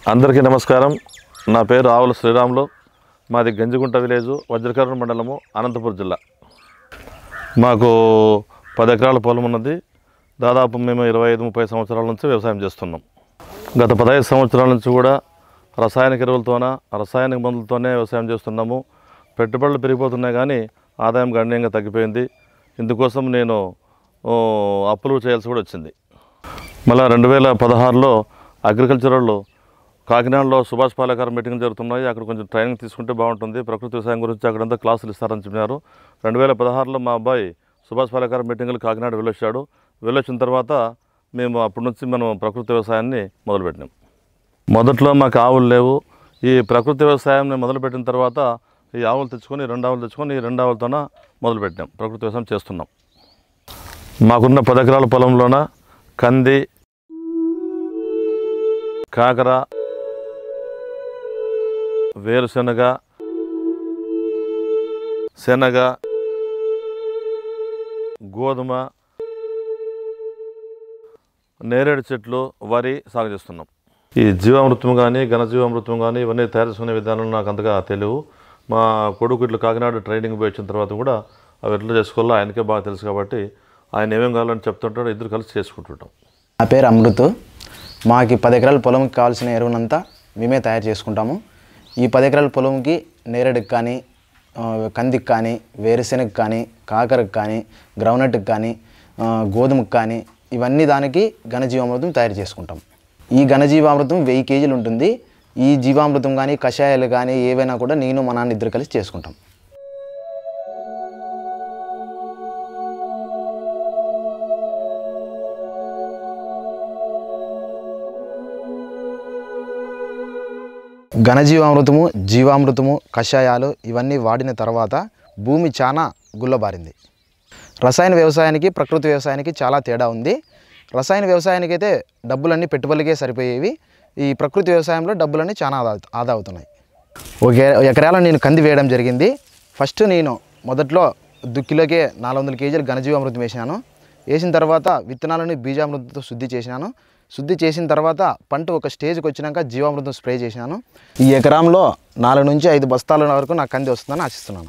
అందరికీ నమస్కారం నా పేరు ఆవుల శ్రీరాములు మాది గంజిగుంట విలేజు వజ్రకరణ మండలము అనంతపురం జిల్లా మాకు పది ఎకరాల పొలం ఉన్నది దాదాపు మేము ఇరవై ఐదు ముప్పై సంవత్సరాల నుంచి వ్యవసాయం చేస్తున్నాం గత పదహైదు సంవత్సరాల నుంచి కూడా రసాయనిక ఎరువులతోన రసాయనిక మందులతోనే వ్యవసాయం చేస్తున్నాము పెట్టుబడులు పెరిగిపోతున్నాయి కానీ ఆదాయం గణనీయంగా తగ్గిపోయింది ఇందుకోసం నేను ఓ, అప్పులు చేయాల్సి కూడా వచ్చింది మళ్ళీ రెండు వేల పదహారులో అగ్రికల్చర్ వాళ్ళు కాకినాడలో సుభాష్ పాలేకర్ మీటింగ్ జరుగుతున్నాయి అక్కడ కొంచెం ట్రైనింగ్ తీసుకుంటే బాగుంటుంది ప్రకృతి వ్యవసాయం గురించి అక్కడంతా క్లాసులు ఇస్తారని చెప్పినారు రెండు వేల పదహారులో మా అబ్బాయి సుభాష్ పాలేకర్ మీటింగ్లు కాకినాడ వెళ్ళొచ్చాడు వెళ్ళొచ్చిన తర్వాత మేము అప్పటి నుంచి మనం ప్రకృతి వ్యవసాయాన్ని మొదలుపెట్టినాం మొదట్లో మాకు ఆవులు లేవు ఈ ప్రకృతి వ్యవసాయాన్ని మొదలుపెట్టిన తర్వాత ఈ ఆవులు తెచ్చుకొని రెండు ఆవులు తెచ్చుకొని ఈ రెండు ఆవులతోన మొదలుపెట్టినాం ప్రకృతి వ్యవసాయం చేస్తున్నాం మాకున్న పది ఎకరాల పొలంలోన కంది కాకర వేరుశనగ శనగ గోధుమ నేరేడు చెట్లు వరి సాగు చేస్తున్నాం ఈ జీవామృతం కానీ ఘనజీవామృతం కానీ ఇవన్నీ తయారు చేసుకునే విధానం నాకు అంతగా తెలియవు మా కొడుకు ఇట్లా కాకినాడ ట్రైనింగ్ పోయి వచ్చిన తర్వాత కూడా అవి ఎట్లా చేసుకోవాలో ఆయనకే బాగా తెలుసు కాబట్టి ఆయన ఏమేం కావాలని చెప్తుంటాడో ఇద్దరు కలిసి చేసుకుంటుంటాం నా పేరు అమృత్ మాకు పది ఎకరాల పొలంకి కావాల్సిన ఎరువునంతా మేమే తయారు చేసుకుంటాము ఈ పది ఎకరాల పొలంకి నేరేడుకి కానీ ఆ, కందికి కానీ వేరుశెనగకి కానీ కాకరకు కానీ గ్రౌండ్నట్కి కానీ ఆ, గోధుమకి కానీ ఇవన్నీ దానికి ఘనజీవామృతం తయారు చేసుకుంటాం ఈ ఘనజీవామృతం వెయ్యి కేజీలు ఉంటుంది ఈ జీవామృతం కానీ కషాయాలు కానీ ఏవైనా కూడా నేను మా నాన్న ఇద్దరు కలిసి చేసుకుంటాం ఘనజీవామృతము జీవామృతము కషాయాలు ఇవన్నీ వాడిన తర్వాత భూమి చాలా గుల్లబారింది రసాయన వ్యవసాయానికి ప్రకృతి వ్యవసాయానికి చాలా తేడా ఉంది రసాయన వ్యవసాయానికి అయితే డబ్బులన్నీ పెట్టుబడికే సరిపోయేవి ఈ ప్రకృతి వ్యవసాయంలో డబ్బులన్నీ చాలా ఆదా ఆదా అవుతున్నాయి ఒక ఎ- ఎకరాలో నేను కంది వేయడం జరిగింది ఫస్ట్ నేను మొదట్లో దుక్కిలోకే నాలుగు వందల కేజీలు ఘనజీవామృతం వేసినాను వేసిన తర్వాత విత్తనాలను బీజామృతంతో శుద్ధి చేసినాను శుద్ధి చేసిన తర్వాత పంట ఒక స్టేజ్కి వచ్చినాక జీవామృతం స్ప్రే చేసినాను ఈ ఎకరంలో నాలుగు నుంచి ఐదు బస్తాల వరకు నాకు కంది వస్తుందని ఆశిస్తున్నాను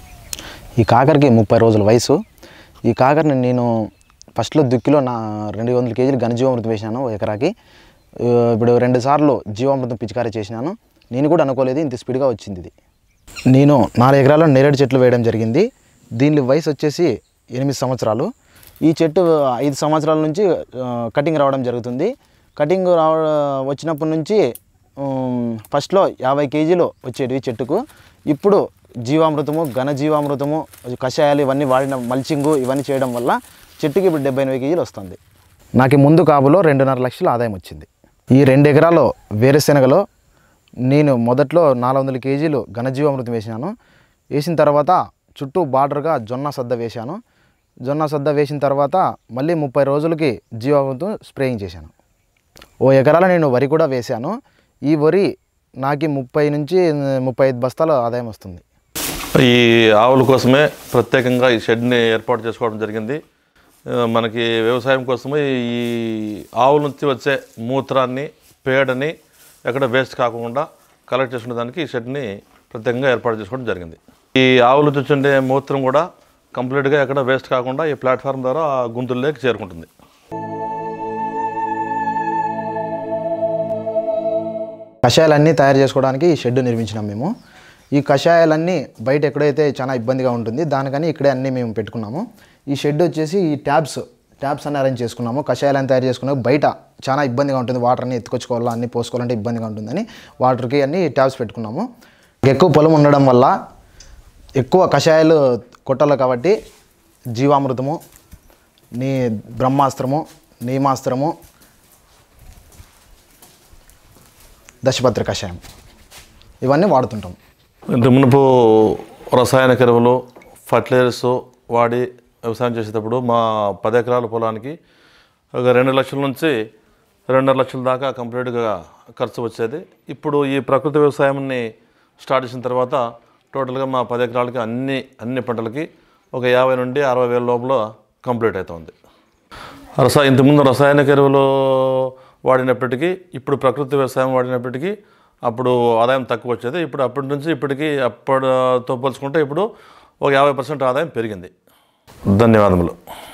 ఈ కాకరకి ముప్పై రోజుల వయసు ఈ కాకరని నేను ఫస్ట్లో దుక్కిలో నా రెండు వందల కేజీలు ఘనజీవామృతం వేసినాను ఒక ఎకరాకి ఆ, ఇప్పుడు రెండు సార్లు జీవామృతం పిచికారీ చేసినాను నేను కూడా అనుకోలేదు ఇంత స్పీడ్గా వచ్చింది ఇది నేను నాలుగు ఎకరాల్లో నేరేడు చెట్లు వేయడం జరిగింది దీని వయసు వచ్చేసి ఎనిమిది సంవత్సరాలు ఈ చెట్టు ఐదు సంవత్సరాల నుంచి ఆ, కటింగ్ రావడం జరుగుతుంది కటింగ్ రావ వచ్చినప్పటి నుంచి ఉమ్, ఫస్ట్లో యాభై కేజీలు వచ్చేటివి చెట్టుకు ఇప్పుడు జీవామృతము ఘన జీవామృతము కషాయాలు ఇవన్నీ వాడిన మల్చింగు ఇవన్నీ చేయడం వల్ల చెట్టుకి ఇప్పుడు డెబ్బై ఎనభై కేజీలు వస్తుంది నాకు ఈ ముందు కాపులో రెండున్నర లక్షల ఆదాయం వచ్చింది ఈ రెండు ఎకరాలు వేరుశెనగలో నేను మొదట్లో నాలుగు వందల కేజీలు ఘనజీవామృతం వేసినాను వేసిన తర్వాత చుట్టూ బార్డర్గా జొన్న సద్ద వేశాను జొన్న సద్ద వేసిన తర్వాత మళ్ళీ ముప్పై రోజులకి జీవామృతం స్ప్రేయింగ్ చేశాను ఓ ఎకరాల నేను వరి కూడా వేశాను ఈ వరి నాకు ముప్పై నుంచి ముప్పై ఐదు బస్తాల ఆదాయం వస్తుంది ఈ ఆవుల కోసమే ప్రత్యేకంగా ఈ షెడ్ని ఏర్పాటు చేసుకోవడం జరిగింది ఆ, మనకి వ్యవసాయం కోసమే ఈ ఆవుల నుంచి వచ్చే మూత్రాన్ని పేడని ఎక్కడ వేస్ట్ కాకుండా కలెక్ట్ చేసుకునే దానికి ఈ షెడ్ని ప్రత్యేకంగా ఏర్పాటు చేసుకోవడం జరిగింది ఈ ఆవుల నుంచి ఉండే మూత్రం కూడా కంప్లీట్గా ఎక్కడ వేస్ట్ కాకుండా ఈ ప్లాట్ఫామ్ ద్వారా ఆ గుంతుల్లోకి చేరుకుంటుంది కషాయాలన్నీ తయారు చేసుకోవడానికి ఈ షెడ్ నిర్మించినాం మేము ఈ కషాయాలన్నీ బయట ఎక్కడైతే చాలా ఇబ్బందిగా ఉంటుంది దానికని ఇక్కడే అన్నీ మేము పెట్టుకున్నాము ఈ షెడ్ వచ్చేసి ఈ ట్యాబ్స్ ట్యాబ్స్ అన్ని అరేంజ్ చేసుకున్నాము కషాయాలను తయారు చేసుకున్నాము బయట చాలా ఇబ్బందిగా ఉంటుంది వాటర్ అన్ని ఎత్తుకొచ్చుకోవాలా అన్ని పోసుకోవాలంటే ఇబ్బందిగా ఉంటుందని వాటర్కి అన్ని ట్యాబ్స్ పెట్టుకున్నాము ఎక్కువ పొలం ఉండడం వల్ల ఎక్కువ కషాయాలు కొట్టాలి కాబట్టి జీవామృతము నీ బ్రహ్మాస్త్రము నీమాస్త్రము దశపత్ర కషాయం ఇవన్నీ వాడుతుంటాం ఇంత మునుపు రసాయనిక ఎరువులు ఫర్టిలైజర్స్ వాడి వ్యవసాయం చేసేటప్పుడు మా పది ఎకరాల పొలానికి ఒక రెండు లక్షల నుంచి రెండున్నర లక్షల దాకా కంప్లీట్గా ఖర్చు వచ్చేది ఇప్పుడు ఈ ప్రకృతి వ్యవసాయాన్ని స్టార్ట్ చేసిన తర్వాత టోటల్గా మా పది ఎకరాలకి అన్ని అన్ని పంటలకి ఒక యాభై నుండి అరవై వేల లోపల కంప్లీట్ అవుతుంది రసా ఇంతకుముందు రసాయనిక ఎరువులు వాడినప్పటికీ ఇప్పుడు ప్రకృతి వ్యవసాయం వాడినప్పటికీ అప్పుడు ఆదాయం తక్కువ వచ్చేది ఇప్పుడు అప్పటి నుంచి ఇప్పటికీ అప్పటితో పోల్చుకుంటే ఇప్పుడు ఒక యాభై పర్సెంట్ ఆదాయం పెరిగింది ధన్యవాదములు